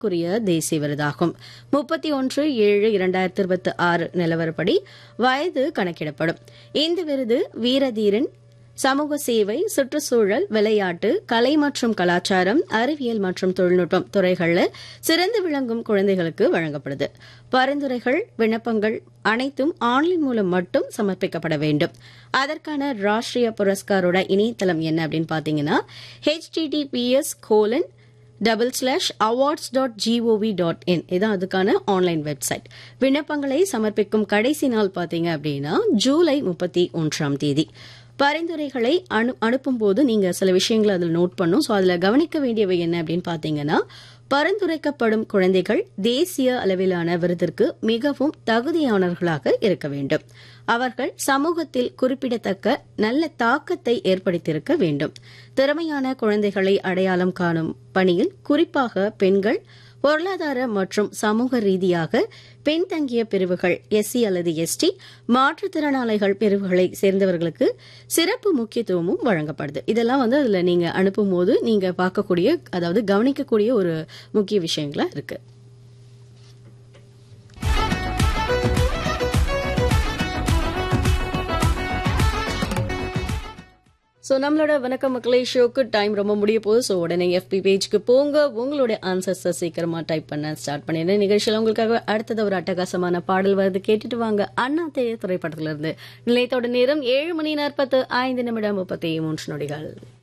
குறிய தேசிய விருதாகும் முப்பத்தி ஒன்று ஏழு இரண்டாயிரத்தி இருபத்தி ஆறு நிலவரப்படி வயது கணக்கிடப்படும் இந்த விருது வீரதீரன் சமூக சேவை சுற்றுச்சூழல் விளையாட்டு கலை மற்றும் கலாச்சாரம் அறிவியல் மற்றும் தொழில்நுட்பம் துறைகளில் சிறந்து விளங்கும் குழந்தைகளுக்கு வழங்கப்படுது பரிந்துரைகள் விண்ணப்பங்கள் அனைத்தும் ஆன்லைன் மூலம் மட்டும் சமர்ப்பிக்கப்பட வேண்டும் அதற்கான ராஷ்டிரிய புரஸ்காரோட இணையதளம் என்ன அப்படின்னு பார்த்தீங்கன்னா HTTPS colon double slash awards dot GOV dot in இதான் அதுக்கான ஆன்லைன் வெப்சைட் விண்ணப்பங்களை சமர்ப்பிக்கும் கடைசி நாள் பார்த்தீங்க அப்படின்னா ஜூலை முப்பத்தி ஒன்றாம் தேதி பரிந்துரைகளை அனு அனுப்பும்போது நீங்க சில விஷயங்களை அதில் நோட் பண்ணும் ஸோ அதில் கவனிக்க வேண்டியவை என்ன அப்படின்னு பார்த்தீங்கன்னா பரிந்துரைக்கப்படும் குழந்தைகள் தேசிய அளவிலான விருதிற்கு மிகவும் தகுதியானவர்களாக இருக்க வேண்டும் அவர்கள் சமூகத்தில் குறிப்பிடத்தக்க நல்ல தாக்கத்தை ஏற்படுத்தியிருக்க வேண்டும் திறமையான குழந்தைகளை அடையாளம் காணும் பணியில் குறிப்பாக பெண்கள் பொருளாதார மற்றும் சமூக ரீதியாக பின்தங்கிய பிரிவுகள் எஸ்சி அல்லது எஸ்டி மாற்றுத்திறனாளிகள் பிரிவுகளை சேர்ந்தவர்களுக்கு சிறப்பு முக்கியத்துவமும் வழங்கப்படுது இதெல்லாம் வந்து அதில் நீங்க அனுப்பும் போது நீங்க பார்க்கக்கூடிய அதாவது கவனிக்கக்கூடிய ஒரு முக்கிய விஷயங்களா இருக்கு ஸோ நம்மளோட வணக்கம் மக்களே ஷோக்கு டைம் ரொம்ப முடிய போகுது ஸோ உடனே எஃபி பேஜ்க்கு போங்க உங்களுடைய ஆன்சர்ஸை சீக்கிரமா டைப் பண்ண ஸ்டார்ட் பண்ணிடுறேன் நிகழ்ச்சியில் உங்களுக்காக அடுத்தது ஒரு அட்டகாசமான பாடல் வருது கேட்டுட்டு வாங்க அண்ணா தேய திரைப்படத்துல இருந்து நிலையத்தோட நேரம் ஏழு மணி நாற்பத்து ஐந்து நிமிடம் முப்பத்தி மூன்று நொடிகள்